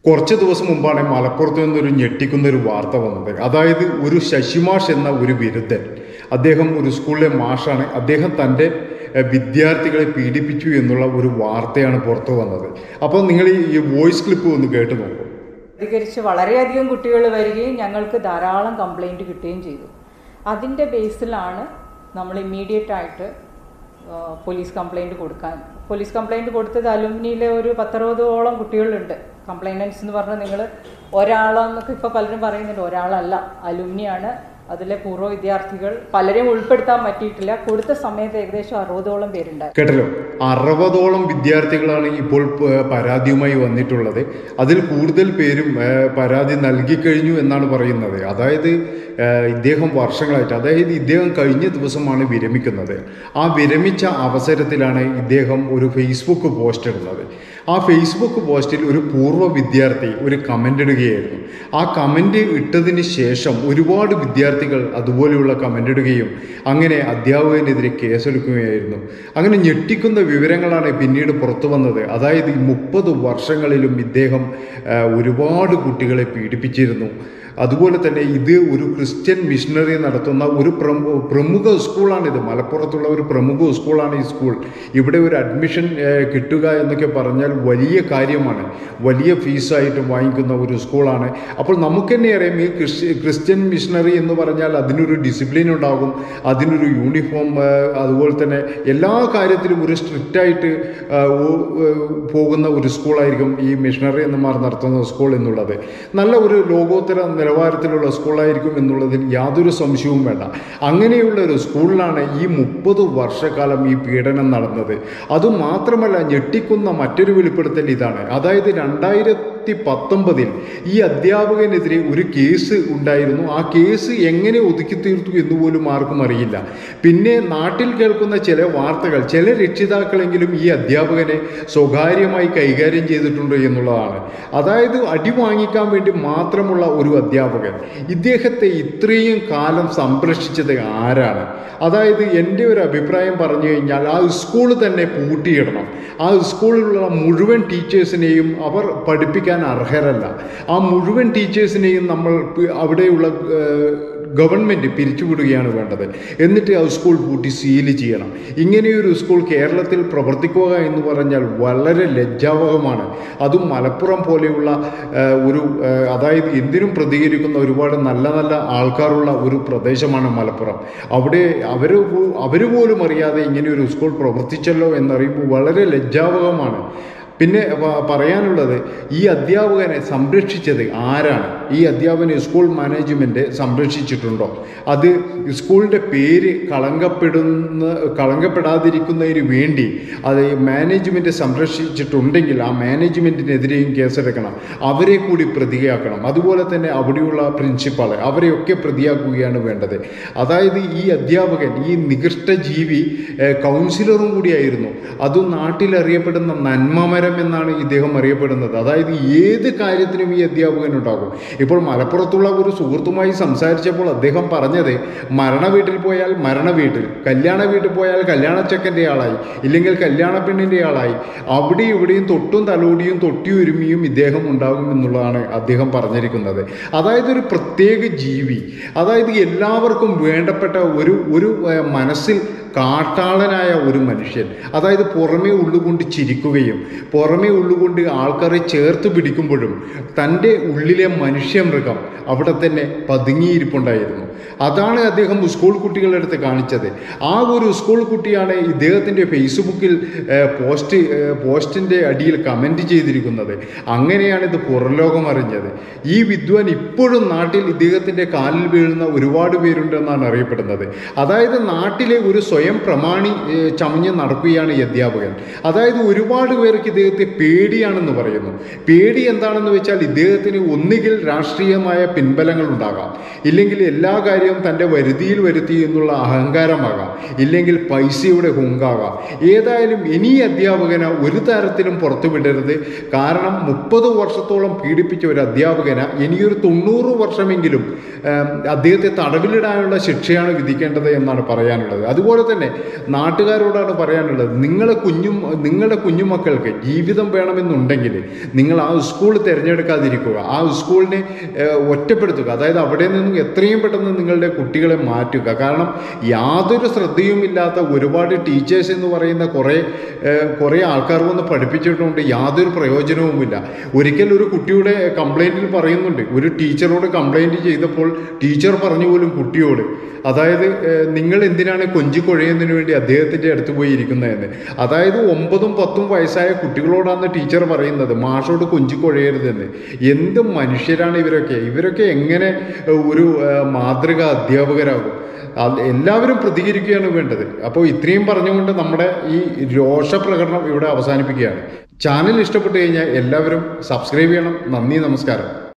കുറച്ച് ദിവസം മുമ്പാണ് മലപ്പുറത്ത് നിന്നൊരു ഞെട്ടിക്കുന്ന ഒരു വാർത്ത വന്നത് അതായത് ഒരു ശശിമാഷ് എന്ന ഒരു വിരുദ്ധൻ അദ്ദേഹം ഒരു സ്കൂളിലെ മാഷാണ് അദ്ദേഹം തൻ്റെ എഹ്, വിദ്യാർത്ഥികളെ പീഡിപ്പിച്ചു എന്നുള്ള ഒരു വാർത്തയാണ് പുറത്തു വന്നത് അപ്പോൾ നിങ്ങൾ ഈ വോയിസ് ക്ലിപ്പ് ഒന്ന് കേട്ട് നോക്കൂ പ്രതികരിച്ച് വളരെയധികം കുട്ടികൾ വരികയും ഞങ്ങൾക്ക് ധാരാളം കംപ്ലൈൻറ്റ് കിട്ടുകയും ചെയ്തു അതിൻ്റെ ബേസിലാണ് നമ്മൾ ഇമ്മീഡിയറ്റ് ആയിട്ട് ആ, പോലീസ് കംപ്ലൈൻറ്റ് കൊടുക്കാൻ പോലീസ് കംപ്ലൈൻറ്റ് കൊടുത്തത് അലുമിനിയിലെ ഒരു പത്തറുപതോളം കുട്ടികളുണ്ട് കംപ്ലൈനൻസ് എന്ന് പറഞ്ഞാൽ നിങ്ങൾ ഒരാളെന്നൊക്കെ ഇപ്പോൾ പലരും പറയുന്നുണ്ട് ഒരാളല്ല അലുമിനിയാണ് അതിലെ പൂർവ്വ വിദ്യാർത്ഥികൾ പലരെയും ഉൾപ്പെടുത്താൻ പറ്റിയിട്ടില്ല കൊടുത്ത സമയത്ത് ഏകദേശം അറുപതോളം പേരുണ്ടായി കേട്ടല്ലോ അറുപതോളം വിദ്യാർത്ഥികളാണ് ഇപ്പോൾ പ- പരാതിയുമായി വന്നിട്ടുള്ളത് അതിൽ കൂടുതൽ പേരും ഏഹ്, പരാതി നൽകിക്കഴിഞ്ഞു എന്നാണ് പറയുന്നത് അതായത് ഏഹ്, ഇദ്ദേഹം വർഷങ്ങളായിട്ട് അതായത് ഇദ്ദേഹം കഴിഞ്ഞ ദിവസമാണ് വിരമിക്കുന്നത് ആ വിരമിച്ച അവസരത്തിലാണ് ഇദ്ദേഹം ഒരു ഫേസ്ബുക്ക് പോസ്റ്റ് ഇടുന്നത് ആ ഫേസ്ബുക്ക് പോസ്റ്റിൽ ഒരു പൂർവ്വ വിദ്യാർത്ഥി ഒരു കമൻ്റ് ഇടുകയായിരുന്നു ആ കമൻ്റ് ഇട്ടതിന് ശേഷം ഒരുപാട് വിദ്യാർത്ഥികൾ അതുപോലെയുള്ള കമൻ്റ് ഇടുകയും അങ്ങനെ അധ്യാപകനെതിരെ കേസെടുക്കുകയായിരുന്നു അങ്ങനെ ഞെട്ടിക്കുന്ന വിവരങ്ങളാണ് പിന്നീട് പുറത്തു വന്നത് അതായത് ഈ മുപ്പത് വർഷങ്ങളിലും ഇദ്ദേഹം ആ, ഒരുപാട് കുട്ടികളെ പീഡിപ്പിച്ചിരുന്നു അതുപോലെ തന്നെ ഇത് ഒരു ക്രിസ്ത്യൻ മിഷണറി നടത്തുന്ന ഒരു പ്രമു പ്രമുഖ സ്കൂളാണിത് മലപ്പുറത്തുള്ള ഒരു പ്രമുഖ സ്കൂളാണ് ഈ സ്കൂൾ ഇവിടെ ഒരു അഡ്മിഷൻ ഏഹ്, കിട്ടുക എന്നൊക്കെ പറഞ്ഞാൽ വലിയ കാര്യമാണ് വലിയ ഫീസായിട്ട് വാങ്ങിക്കുന്ന ഒരു സ്കൂളാണ് അപ്പോൾ നമുക്ക് തന്നെ അറിയാം ഈ ക്രിസ്ത്യ ക്രിസ്ത്യൻ മിഷണറി എന്ന് പറഞ്ഞാൽ അതിനൊരു ഡിസിപ്ലിൻ ഉണ്ടാകും അതിനൊരു യൂണിഫോം ഏഹ്, അതുപോലെ തന്നെ എല്ലാ കാര്യത്തിലും ഒരു സ്ട്രിക്റ്റായിട്ട് പോകുന്ന ഒരു സ്കൂളായിരിക്കും ഈ മിഷണറി എന്നമാർ നടത്തുന്ന സ്കൂൾ എന്നുള്ളത് നല്ല ഒരു ലോകോത്തര നിലവാരത്തിലുള്ള സ്കൂളായിരിക്കും എന്നുള്ളതിൽ യാതൊരു സംശയവും വേണ്ട അങ്ങനെയുള്ള ഒരു സ്കൂളിലാണ് ഈ മുപ്പത് വർഷക്കാലം ഈ പീഡനം നടന്നത് അതുമാത്രമല്ല ഞെട്ടിക്കുന്ന മറ്റൊരു വെളിപ്പെടുത്തൽ ഇതാണ് അതായത് രണ്ടായിരത്തി പത്തൊമ്പതിൽ ഈ അധ്യാപകനെതിരെ ഒരു കേസ് ഉണ്ടായിരുന്നു ആ കേസ് എങ്ങനെ ഒതുക്കി തീർത്തു എന്ന് പോലും ആർക്കും അറിയില്ല പിന്നെ നാട്ടിൽ കേൾക്കുന്ന ചില വാർത്തകൾ ചില രക്ഷിതാക്കളെങ്കിലും ഈ അധ്യാപകനെ സ്വകാര്യമായി കൈകാര്യം ചെയ്തിട്ടുണ്ട് എന്നുള്ളതാണ് അതായത് അടി വാങ്ങിക്കാൻ വേണ്ടി മാത്രമുള്ള ഒരു അധ്യാപകൻ ഇദ്ദേഹത്തെ ഇത്രയും കാലം സംരക്ഷിച്ചത് ആരാണ് അതായത് എൻ്റെ ഒരു അഭിപ്രായം പറഞ്ഞു കഴിഞ്ഞാൽ ആ സ്കൂൾ തന്നെ പൂട്ടിയിടണം ആ സ്കൂളിലുള്ള മുഴുവൻ ടീച്ചേഴ്സിനെയും അവർ പഠിപ്പിക്കാൻ അർഹരല്ല ആ മുഴുവൻ ടീച്ചേഴ്സിനെയും നമ്മൾ പ് അവിടെയുള്ള ഏഹ്, ഗവൺമെൻറ് പിരിച്ചുവിടുകയാണ് വേണ്ടത് എന്നിട്ട് ആ സ്കൂൾ പൂട്ടി സീൽ ചെയ്യണം ഇങ്ങനെയൊരു സ്കൂൾ കേരളത്തിൽ പ്രവർത്തിക്കുക എന്ന് പറഞ്ഞാൽ വളരെ ലജ്ജാവഹമാണ് അതും മലപ്പുറം പോലെയുള്ള ഏഹ്, ഒരു ഏഹ്, അതായത് എന്തിനും പ്രതികരിക്കുന്ന ഒരുപാട് നല്ല നല്ല ആൾക്കാരുള്ള ഒരു പ്രദേശമാണ് മലപ്പുറം അവിടെ അവർ അവർ പോലും അറിയാതെ ഇങ്ങനെയൊരു സ്കൂൾ പ്രവർത്തിച്ചല്ലോ എന്നറിയുമ്പോൾ വളരെ ലജ്ജാവഹമാണ് പിന്നെ പ- പറയാനുള്ളത് ഈ അധ്യാപകനെ സംരക്ഷിച്ചത് ആരാണ് ഈ അധ്യാപകനെ സ്കൂൾ മാനേജ്മെൻറ്റ് സംരക്ഷിച്ചിട്ടുണ്ടോ അത് സ്കൂളിൻ്റെ പേര് കളങ്കപ്പെടുന്ന കളങ്കപ്പെടാതിരിക്കുന്നതിന് വേണ്ടി അത് മാനേജ്മെൻറ്റ് സംരക്ഷിച്ചിട്ടുണ്ടെങ്കിൽ ആ മാനേജ്മെൻറ്റിനെതിരെയും കേസെടുക്കണം അവരെ കൂടി പ്രതിയാക്കണം അതുപോലെ തന്നെ അവിടെയുള്ള പ്രിൻസിപ്പാൾ അവരെയൊക്കെ പ്രതിയാക്കുകയാണ് വേണ്ടത് അതായത് ഈ അധ്യാപകൻ ഈ നികൃഷ്ട ജീവി ഏഹ്, കൗൺസിലറും കൂടിയായിരുന്നു അതും നാട്ടിൽ അറിയപ്പെടുന്ന നന്മമരം എന്നാണ് ഇദ്ദേഹം അറിയപ്പെടുന്നത് അതായത് ഏത് കാര്യത്തിനും ഈ അധ്യാപകൻ ഉണ്ടാകും ഇപ്പോൾ മലപ്പുറത്തുള്ള ഒരു സുഹൃത്തുമായി സംസാരിച്ചപ്പോൾ അദ്ദേഹം പറഞ്ഞത് മരണ വീട്ടിൽ പോയാൽ മരണ വീട്ടിൽ കല്യാണ വീട്ടിൽ പോയാൽ കല്യാണച്ചക്കൻ്റെ ആളായി ഇല്ലെങ്കിൽ കല്യാണ പെണ്ണിൻ്റെ ആളായി അവിടെ ഇവിടെയും തൊട്ടും തലോടിയും തൊട്ടിയൊരുമിയും ഇദ്ദേഹം ഉണ്ടാകും എന്നുള്ളതാണ് അദ്ദേഹം പറഞ്ഞിരിക്കുന്നത് അതായത് ഒരു പ്രത്യേക ജീവി അതായത് എല്ലാവർക്കും വേണ്ടപ്പെട്ട ഒരു ഒരു ഏഹ്, മനസ്സിൽ കാട്ടാളനായ ഒരു മനുഷ്യൻ അതായത് പുറമേ ഉള്ളുകൊണ്ട് ചിരിക്കുകയും പുറമേ ഉള്ളുകൊണ്ട് ആൾക്കാരെ ചേർത്ത് പിടിക്കുമ്പോഴും തൻ്റെ ഉള്ളിലെ മനുഷ്യമൃഗം അവിടെ തന്നെ പതുങ്ങിയിരിപ്പുണ്ടായിരുന്നു അതാണ് അദ്ദേഹം സ്കൂൾ കുട്ടികളുടെ അടുത്ത് കാണിച്ചത് ആ ഒരു സ്കൂൾ കുട്ടിയാണ് ഇദ്ദേഹത്തിൻ്റെ ഫേസ്ബുക്കിൽ ഏഹ്, പോസ്റ്റ് ഏഹ്, പോസ്റ്റിൻ്റെ അടിയിൽ കമൻറ്റ് ചെയ്തിരിക്കുന്നത് അങ്ങനെയാണ് ഇത് പുറംലോകം അറിഞ്ഞത് ഈ വിദ്വാൻ ഇപ്പോഴും നാട്ടിൽ ഇദ്ദേഹത്തിൻ്റെ കാലിൽ വീഴുന്ന ഒരുപാട് പേരുണ്ടെന്നാണ് അറിയപ്പെടുന്നത് അതായത് നാട്ടിലെ ഒരു സ്വയം പ്രമാണി ഏഹ്, ചമഞ്ഞ് നടക്കുകയാണ് ഈ അധ്യാപകൻ അതായത് ഒരുപാട് പേർക്ക് ഇദ്ദേഹത്തെ പേടിയാണെന്ന് പറയുന്നു പേടി എന്താണെന്ന് വെച്ചാൽ ഇദ്ദേഹത്തിന് ഒന്നുകിൽ രാഷ്ട്രീയമായ പിൻബലങ്ങൾ ഉണ്ടാകാം ഇല്ലെങ്കിൽ എല്ലാ കാര്യവും തൻ്റെ വരുതിയിൽ വരുത്തി എന്നുള്ള അഹങ്കാരമാകാം ഇല്ലെങ്കിൽ പൈസയുടെ ഹുങ്കാകാം ഏതായാലും ഇനി ഈ അധ്യാപകനെ ഒരു തരത്തിലും പുറത്തു വിടരുത് കാരണം മുപ്പത് വർഷത്തോളം പീഡിപ്പിച്ച ഒരു അധ്യാപകന് ഇനിയൊരു തൊണ്ണൂറ് വർഷമെങ്കിലും ഏം, അദ്ദേഹത്തെ തടവിലിടാനുള്ള ശിക്ഷയാണ് വിധിക്കേണ്ടത് എന്നാണ് പറയാനുള്ളത് അതുപോലെ തന്നെ തന്നെ നാട്ടുകാരോടാണ് പറയാനുള്ളത് നിങ്ങളെ കുഞ്ഞു നിങ്ങളുടെ കുഞ്ഞുമക്കൾക്ക് ജീവിതം വേണമെന്നുണ്ടെങ്കിൽ നിങ്ങൾ ആ സ്കൂൾ തിരഞ്ഞെടുക്കാതിരിക്കുക ആ സ്കൂളിനെ ഏഹ്, ഒറ്റപ്പെടുത്തുക അതായത് അവിടെ നിന്നും എത്രയും പെട്ടെന്ന് നിങ്ങളുടെ കുട്ടികളെ മാറ്റുക കാരണം യാതൊരു ശ്രദ്ധയുമില്ലാത്ത ഒരുപാട് ടീച്ചേഴ്സ് എന്ന് പറയുന്ന കുറേ ഏഹ്, കുറേ ആൾക്കാർ വന്ന് പഠിപ്പിച്ചിട്ടുണ്ട് യാതൊരു പ്രയോജനവുമില്ല ഒരിക്കൽ ഒരു കുട്ടിയുടെ കംപ്ലൈൻറ്റിൽ പറയുന്നുണ്ട് ഒരു ടീച്ചറോട് കംപ്ലൈൻറ്റ് ചെയ്തപ്പോൾ ടീച്ചർ പറഞ്ഞു പോലും കുട്ടിയോട് അതായത് ഏഹ്, നിങ്ങൾ എന്തിനാണ് കൊഞ്ചി കുഴയുന്നതിന് വേണ്ടി അദ്ദേഹത്തിൻ്റെ അടുത്ത് പോയി ഇരിക്കുന്നതെന്ന് അതായത് ഒമ്പതും പത്തും വയസ്സായ കുട്ടികളോടാണ് ടീച്ചർ പറയുന്നത് മാഷോട് കൊഞ്ചി കുഴയരുതെന്ന് എന്ത് മനുഷ്യരാണ് ഇവരൊക്കെ ഇവരൊക്കെ എങ്ങനെ ഏഹ്, ഒരു ഏഹ്, മാതൃക അധ്യാപകരാകും അത് എല്ലാവരും പ്രതികരിക്കുകയാണ് വേണ്ടത് അപ്പോൾ ഇത്രയും പറഞ്ഞുകൊണ്ട് നമ്മുടെ ഈ രോഷപ്രകടനം ഇവിടെ അവസാനിപ്പിക്കുകയാണ് ചാനൽ ഇഷ്ടപ്പെട്ട് കഴിഞ്ഞാൽ എല്ലാവരും സബ്സ്ക്രൈബ് ചെയ്യണം നന്ദി നമസ്കാരം